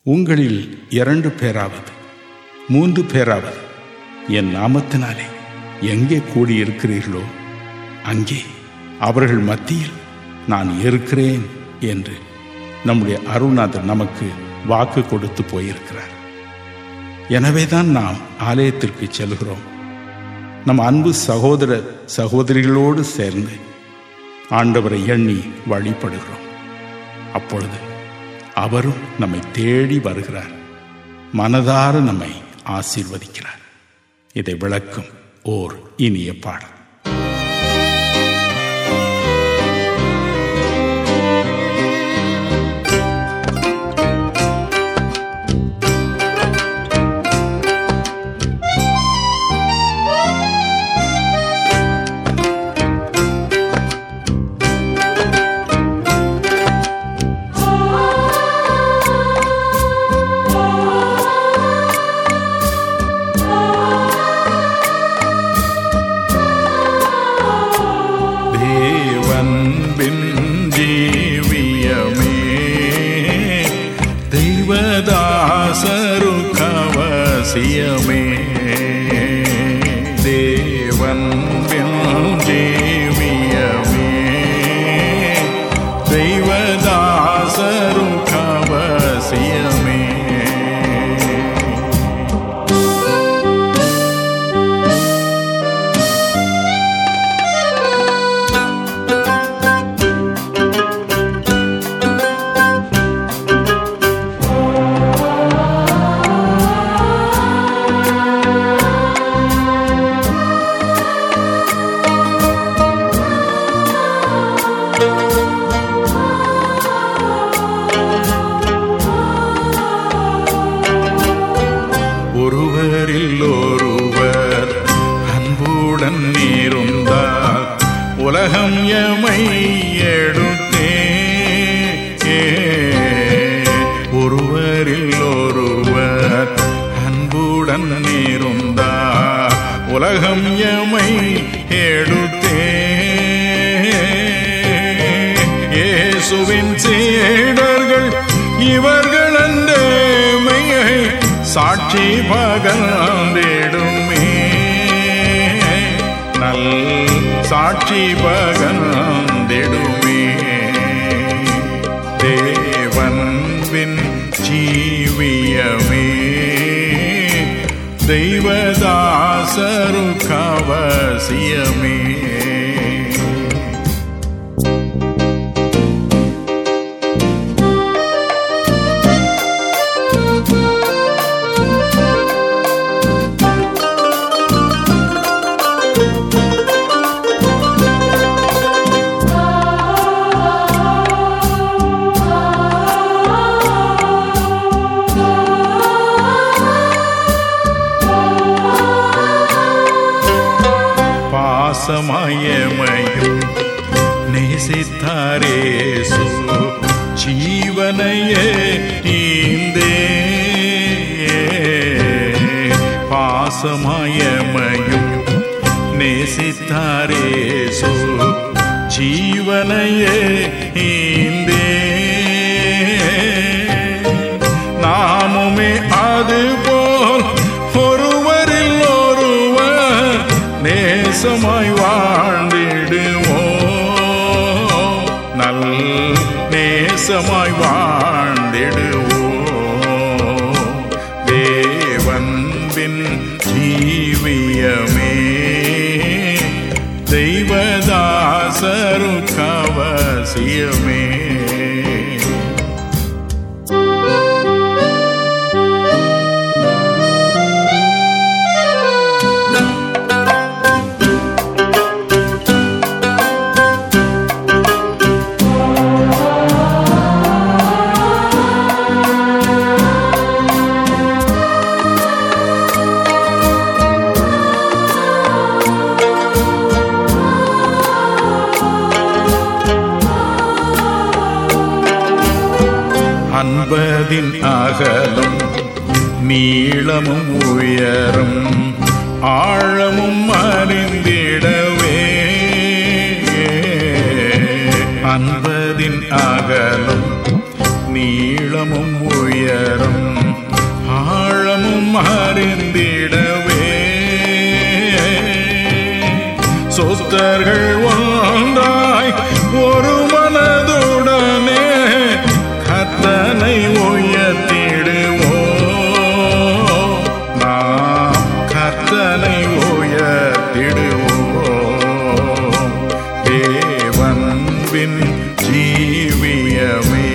உங்களில் இரண்டு பேராவது மூன்று பேராவது என் நாமத்தினாலே எங்கே கூடியிருக்கிறீர்களோ அங்கே அவர்கள் மத்தியில் நான் இருக்கிறேன் என்று நம்முடைய அருள்நாதர் நமக்கு வாக்கு கொடுத்து போயிருக்கிறார் எனவேதான் நாம் ஆலயத்திற்கு செல்கிறோம் நம் அன்பு சகோதர சகோதரிகளோடு சேர்ந்து ஆண்டவரை எண்ணி வழிபடுகிறோம் அப்பொழுது அவரும் நம்மை தேடி வருகிறார் மனதார நம்மை ஆசீர்வதிக்கிறார் இதை விளக்கும் ஓர் இனிய பாடல் தேவன்பின் ஜீவியமே தெய்வதாசரு கவசியமே தேவன்பின் ஜீவியமே தெய்வதாசரு கவசியமே ஒருவரில் ஒருவர் அன்புடன் இருந்தால் உலகம் எமை எடுத்தே ஒருவரில் ஒருவர் அன்புடன் இருந்தால் உலகம் எமை எடுத்தே இயேசுவின் சீடர்கள் இவர்கள் மெய்யை சாட்சி பகர்ந்திடுமே நல் சாட்சி பகர்ந்திடுமே தேவன்பின் ஜீவியமே தெய்வதாசரு கவசியமே பாசமயமையும் நேசித்தாரேசு ஜீவனையே ஈந்தே பாசமயமையும் நேசித்தாரேசு ஜீவனையே ஈந்தே நாமுமே அதுபோல் ஒருவரில் ஒருவர் நேசமாய் வாழ்ந்திடுவோ நல் நேசமாய் வாழ்ந்திடுவோ தேவன்பின் ஜீவியமே தெய்வதாசரு கவசியமே அன்பதின் அகலம் நீளமும் உயரம் ஆழமும் அறிந்திடவே அன்பதின் அகலம் நீளமும் உயரம் ஜீவியமே